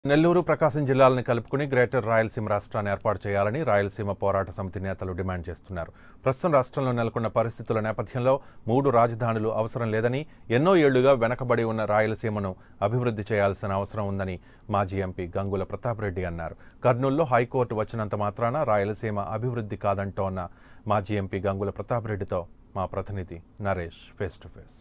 నెల్లూరు ప్రకాశం జిల్లాలను కలుపుకుని గ్రేటర్ రాయలసీమ రాష్ట్రాన్ని ఏర్పాటు చేయాలని రాయలసీమ పోరాట సమితి నేతలు డిమాండ్ చేస్తున్నారు ప్రస్తుతం రాష్ట్రంలో నెలకొన్న పరిస్థితుల నేపథ్యంలో మూడు రాజధానులు అవసరం లేదని ఎన్నో ఏళ్లుగా వెనకబడి ఉన్న రాయలసీమను అభివృద్ధి చేయాల్సిన అవసరం ఉందని మాజీ ఎంపీ గంగుల ప్రతాప్ రెడ్డి అన్నారు కర్నూలులో హైకోర్టు వచ్చినంత మాత్రాన రాయలసీమ అభివృద్ధి కాదంటోన్న మాజీ ఎంపీ గంగుల ప్రతాప్ రెడ్డితో మా ప్రతినిధి Naresh face to face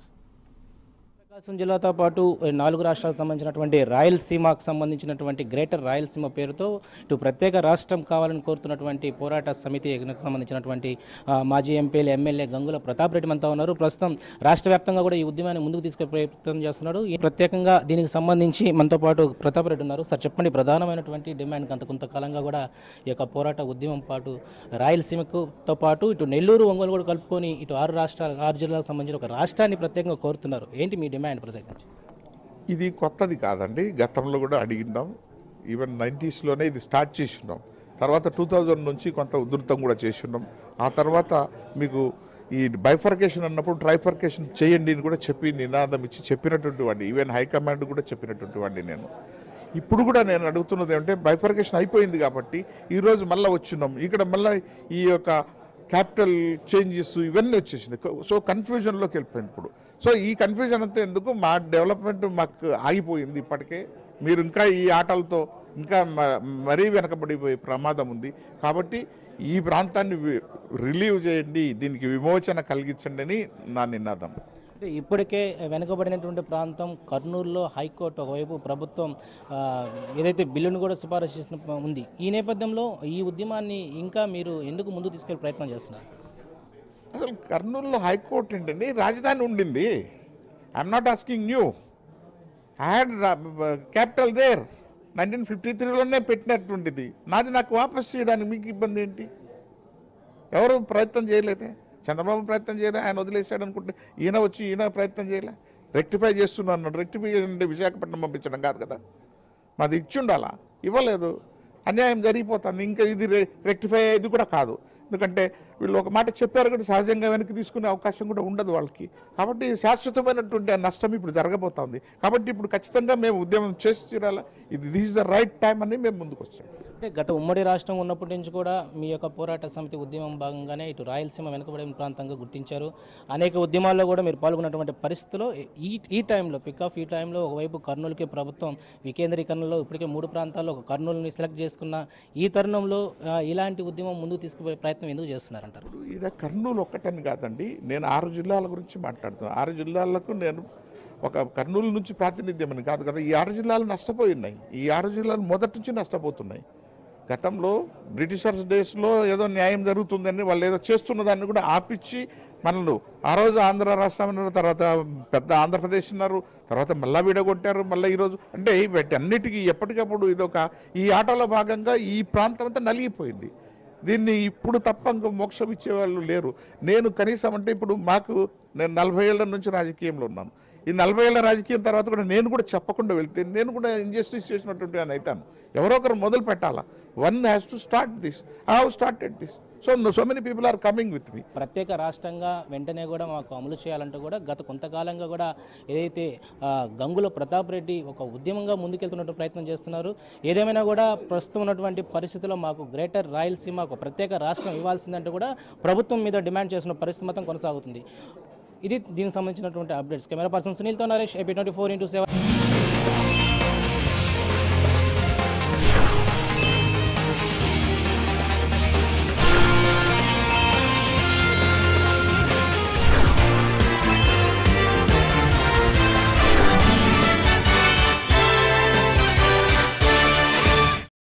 Prakasam జిల్లాతో పాటు నాలుగు రాష్ట్రాలకు సంబంధించినటువంటి రాయలసీమకు సంబంధించినటువంటి గ్రేటర్ రాయలసీమ పేరుతో ఇటు ప్రత్యేక రాష్ట్రం కావాలని కోరుతున్నటువంటి పోరాట సమితికి సంబంధించినటువంటి ఆ, మాజీ ఎంపీలు ఎమ్మెల్యే గంగుల ప్రతాప్ రెడ్డి మనతో ఉన్నారు ప్రస్తుతం రాష్ట్ర వ్యాప్తంగా కూడా ఈ ఉద్యమాన్ని ముందుకు తీసుకెళ్లే ప్రయత్నం చేస్తున్నాడు ఈ ప్రత్యేకంగా దీనికి సంబంధించి మనతో పాటు ప్రతాప్ రెడ్డి ఉన్నారు సార్ చెప్పండి ప్రధానమైనటువంటి డిమాండ్ అంత కొంతకాలంగా కూడా ఈ యొక్క పోరాట ఉద్యమం పాటు రాయలసీమకు తో పాటు ఇటు నెల్లూరు ఒంగోలు కూడా కలుపుకొని ఇటు ఆరు రాష్ట్రాలు ఆరు జిల్లాలకు సంబంధించిన ఒక రాష్ట్రాన్ని ప్రత్యేకంగా కోరుతున్నారు ఏంటి మీ డిమాండ్ ప్రత్యేకించి ఇది కొత్తది కాదండి గతంలో కూడా అడిగినాం ఈవెన్ నైంటీస్లోనే ఇది స్టార్ట్ చేసి ఉన్నాం తర్వాత టూ థౌజండ్ నుంచి కొంత ఉధృతం కూడా చేసి ఉన్నాం ఆ తర్వాత మీకు ఈ బైఫర్కేషన్ అన్నప్పుడు ట్రైఫర్కేషన్ చేయండి అని కూడా చెప్పి నినాదం ఇచ్చి చెప్పినటువంటి వాడిని ఈవెన్ హైకమాండ్ కూడా చెప్పినటువంటి వాడిని నేను ఇప్పుడు కూడా నేను అడుగుతున్నది ఏమంటే బైఫర్కేషన్ అయిపోయింది కాబట్టి ఈరోజు మళ్ళీ వచ్చినాం ఇక్కడ మళ్ళీ ఈ యొక్క క్యాపిటల్ చేంజెస్ ఇవన్నీ వచ్చేసింది సో కన్ఫ్యూజన్లోకి వెళ్ళిపోయింది ఇప్పుడు సో ఈ కన్ఫ్యూజన్ అంతా ఎందుకు మా డెవలప్మెంట్ మాకు ఆగిపోయింది ఇప్పటికే మీరు ఇంకా ఈ ఆటలతో ఇంకా మ- మరీ వెనకబడిపోయే ప్రమాదం ఉంది కాబట్టి ఈ ప్రాంతాన్ని వి- రిలీవ్ చేయండి దీనికి విమోచన కలిగించండి అని నా నినాదం అంటే ఇప్పటికే వెనుకబడినటువంటి ప్రాంతం కర్నూలులో హైకోర్టు ఒకవైపు ప్రభుత్వం ఆ, ఏదైతే బిల్లును కూడా సిఫారసు చేసిన ప- ఉంది ఈ నేపథ్యంలో ఈ ఉద్యమాన్ని ఇంకా మీరు ఎందుకు ముందుకు తీసుకెళ్లే ప్రయత్నం చేస్తున్నారు అసలు కర్నూలులో హైకోర్టు ఏంటండి రాజధాని ఉండింది I'm not asking new I had capital there nineteen fifty త్రీలోనే పెట్టినటువంటిది నాది నాకు వాపస్ చేయడానికి మీకు ఇబ్బంది ఏంటి ఎవరు ప్రయత్నం చేయలేదే చంద్రబాబు ప్రయత్నం చేయలే ఆయన వదిలేశాడు అనుకుంటే ఈయన వచ్చి ఈయన ప్రయత్నం చేయలే రెక్టిఫై చేస్తున్నాను అన్నాడు రెక్టిఫై అంటే విశాఖపట్నం పంపించడం కాదు కదా మాది ఇచ్చి ఉండాలా ఇవ్వలేదు అన్యాయం జరిగిపోతుంది ఇంకా ఇది రె- రెక్టిఫై అయ్యేది కూడా కాదు ఎందుకంటే వీళ్ళు ఒక మాట చెప్పారు కూడా సహజంగా వెనక్కి తీసుకునే అవకాశం కూడా ఉండదు వాళ్ళకి కాబట్టి శాశ్వతమైనటువంటి ఆ నష్టం ఇప్పుడు జరగబోతోంది కాబట్టి ఇప్పుడు ఖచ్చితంగా మేము ఉద్యమం చేసి తీరాలా ఇది దిస్ ద రైట్ టైం అని మేము ముందుకు వచ్చాం అంటే గత ఉమ్మడి రాష్ట్రం ఉన్నప్పటి నుంచి కూడా మీ యొక్క పోరాట సమితి ఉద్యమం భాగంగానే ఇటు రాయలసీమ వెనుకబడిన ప్రాంతంగా గుర్తించారు అనేక ఉద్యమాల్లో కూడా మీరు పాల్గొన్నటువంటి పరిస్థితిలో ఈ ఈ టైంలో పిక్ ఆఫ్ ఈ టైంలో ఒకవైపు కర్నూలుకి ప్రభుత్వం వికేంద్రీకరణలో ఇప్పటికే మూడు ప్రాంతాల్లో ఒక కర్నూలుని సెలెక్ట్ చేసుకున్న ఈ తరుణంలో ఆ, ఇలాంటి ఉద్యమం ముందుకు తీసుకుపోయే ప్రయత్నం ఎందుకు చేస్తున్నారంటారు ఇప్పుడు ఈడ కర్నూలు ఒక్కటని కాదండి నేను ఆరు జిల్లాల గురించి మాట్లాడుతున్నాను ఆరు జిల్లాలకు నేను ఒక కర్నూలు నుంచి ప్రాతినిధ్యం అని కాదు కదా ఈ ఆరు జిల్లాలు నష్టపోయి ఉన్నాయి ఈ ఆరు జిల్లాలు మొదటి నుంచి నష్టపోతున్నాయి గతంలో బ్రిటిషర్స్ డేస్లో ఏదో న్యాయం జరుగుతుందని వాళ్ళు ఏదో చేస్తున్న దాన్ని కూడా ఆపిచ్చి మనల్ని ఆ రోజు ఆంధ్ర రాష్ట్రం అన్నారు తర్వాత పెద్ద ఆంధ్రప్రదేశ్ ఉన్నారు తర్వాత మళ్ళా విడగొట్టారు మళ్ళీ ఈరోజు అంటే వీటి అన్నిటికీ ఎప్పటికప్పుడు ఇదొక ఈ ఆటలో భాగంగా ఈ ప్రాంతం అంతా నలిగిపోయింది దీన్ని ఇప్పుడు తప్ప ఇంకో మోక్షం ఇచ్చేవాళ్ళు లేరు నేను కనీసం అంటే ఇప్పుడు మాకు నేను నలభై ఏళ్ళ నుంచి రాజకీయంలో ఉన్నాను ఈ నలభై ఏళ్ళ రాజకీయం తర్వాత కూడా నేను కూడా చెప్పకుండా వెళ్తే నేను కూడా ఇంజస్టిస్ చేసినటువంటి అని అవుతాను ఎవరో ఒకరు మొదలు పెట్టాలా one has to start this I have started this so so many people are coming with me ప్రత్యేక రాష్ట్రంగా వెంటనే కూడా మాకు అమలు చేయాలంటూ కూడా గత కొంతకాలంగా కూడా ఏదైతే ఆ, గంగుల ప్రతాప్ రెడ్డి ఒక ఉద్యమంగా ముందుకెళ్తున్నట్టు ప్రయత్నం చేస్తున్నారు ఏదేమైనా కూడా ప్రస్తుతం ఉన్నటువంటి పరిస్థితుల్లో మాకు గ్రేటర్ రాయలసీమ ఒక ప్రత్యేక రాష్ట్రం ఇవ్వాల్సిందంటూ కూడా ప్రభుత్వం మీద డిమాండ్ చేస్తున్న పరిస్థితి మొత్తం కొనసాగుతుంది ఇది దీనికి సంబంధించినటువంటి అప్డేట్స్ కెమెరా పర్సన్ సునీల్తో Naresh AP twenty four into seven